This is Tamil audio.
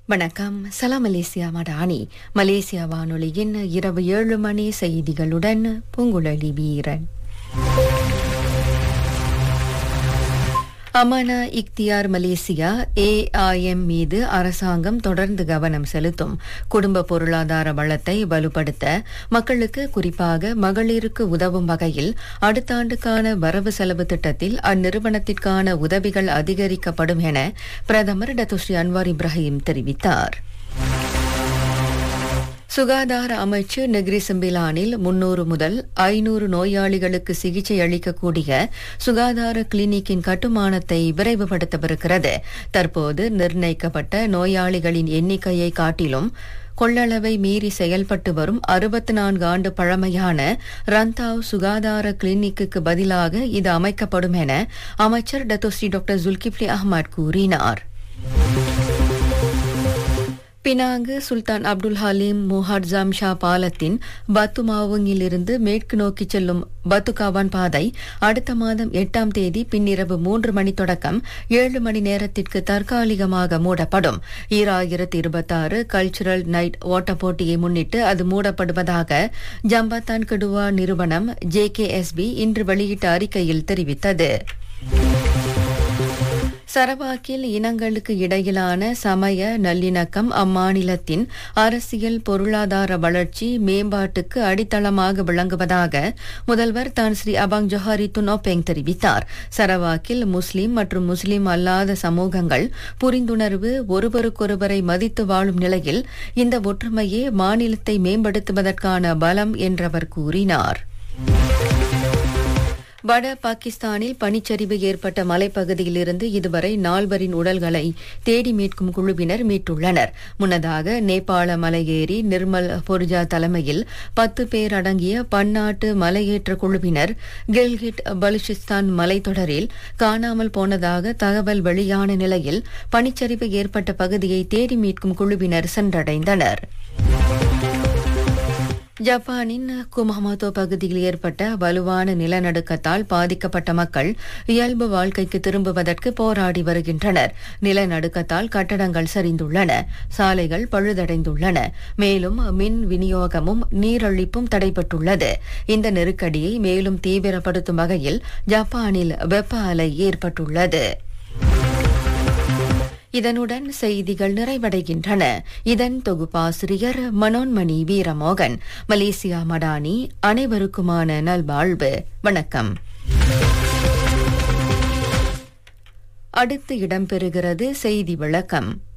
வணக்கம் சலாம் மலேசியா மடானி மலேசியா வானொலியின் இரவு ஏழு மணி செய்திகளுடன் பூங்குழலி வீரன் அமானா இக்தியார் மலேசியா ஏஐஎம் மீது அரசாங்கம் தொடர்ந்து கவனம் செலுத்தும் குடும்ப பொருளாதார வளத்தை வலுப்படுத்த மக்களுக்கு குறிப்பாக மகளிருக்கு உதவும் வகையில் அடுத்த ஆண்டுக்கான வரவு செலவு திட்டத்தில் அந்நிறுவனத்திற்கான உதவிகள் அதிகரிக்கப்படும் என பிரதமர் டத்துஸ்ரீ அன்வார் இப்ராஹிம் தெரிவித்தார் சுகாதார அமைச்சு நெகிரி செம்பிலானில் முன்னூறு முதல் ஐநூறு நோயாளிகளுக்கு சிகிச்சை அளிக்கக்கூடிய சுகாதார கிளினிக்கின் கட்டுமானத்தை விரைவுபடுத்தவிருக்கிறது தற்போது நிர்ணயிக்கப்பட்ட நோயாளிகளின் எண்ணிக்கையை காட்டிலும் கொள்ளளவை மீறி செயல்பட்டு வரும் அறுபத்தி நான்கு ஆண்டு பழமையான ரந்தாவ் சுகாதார கிளினிக்கு பதிலாக இது அமைக்கப்படும் என அமைச்சர் டத்தோஸ்ரீ டாக்டர் ஜுல்கிப்லி அஹ்மத் கூறினார் Penang Sultan Abdul Halim Muadzam Shah பாலத்தின் பத்து மாவுங்கில் இருந்து மேற்கு நோக்கி செல்லும் பத்துகாவான் பாதை அடுத்த மாதம் எட்டாம் தேதி பின்னிரவு மூன்று மணி தொடக்கம் ஏழு மணி நேரத்திற்கு தற்காலிகமாக மூடப்படும் ஈராயிரத்தி இருபத்தாறு கல்ச்சுரல் நைட் ஓட்டப் போட்டியை முன்னிட்டு அது மூடப்படுவதாக ஜம்பத்தான் கடுவா நிறுவனம் ஜேகேஎஸ்பி இன்று வெளியிட்ட அறிக்கையில் தெரிவித்தது சரவாக்கில் இனங்களுக்கு இடையிலான சமய நல்லிணக்கம் அம்மாநிலத்தின் அரசியல் பொருளாதார வளர்ச்சி மேம்பாட்டுக்கு அடித்தளமாக விளங்குவதாக முதல்வர் தான் ஸ்ரீ அபாங் ஜொஹாரி துனோபெங் தெரிவித்தார் சரவாக்கில் முஸ்லிம் மற்றும் முஸ்லிம் அல்லாத சமூகங்கள் புரிந்துணர்வு ஒருவருக்கொருவரை மதித்து வாழும் நிலையில் இந்த ஒற்றுமையே மாநிலத்தை மேம்படுத்துவதற்கான பலம் என்றவர் கூறினார் வட பாகிஸ்தானில் பனிச்சரிவு ஏற்பட்ட மலைப்பகுதியிலிருந்து இதுவரை நால்வரின் உடல்களை தேடி மீட்கும் குழுவினர் மீட்டுள்ளனர் முன்னதாக நேபாள மலையேறி நிர்மல் பொர்ஜா தலைமையில் பத்து பேர் அடங்கிய பன்னாட்டு மலையேற்ற குழுவினர் கில்கிட் பலுச்சிஸ்தான் மலைத்தொடரில் காணாமல் போனதாக தகவல் வெளியான நிலையில் பனிச்சரிவு ஏற்பட்ட பகுதியை தேடி மீட்கும் குழுவினர் சென்றடைந்தனர் ஜப்பானின் குமமோட்டோ பகுதியில் ஏற்பட்ட வலுவான நிலநடுக்கத்தால் பாதிக்கப்பட்ட மக்கள் இயல்பு வாழ்க்கைக்கு திரும்புவதற்கு போராடி வருகின்றனர் நிலநடுக்கத்தால் கட்டடங்கள் சரிந்துள்ளன சாலைகள் பழுதடைந்துள்ளன மேலும் மின் விநியோகமும் நீரழிப்பும் தடைப்பட்டுள்ளது இந்த நெருக்கடியை மேலும் தீவிரப்படுத்தும் வகையில் ஜப்பானில் வெப்ப அலை ஏற்பட்டுள்ளது இதனுடன் செய்திகள் நிறைவடைகின்றன இதன் தொகுப்பாசிரியர் மனோன்மணி வீரமோகன் மலேசியா மடானி அனைவருக்குமான நல்வாழ்வு வணக்கம் அடுத்து இடம்பெறுகிறது செய்தி விளக்கம்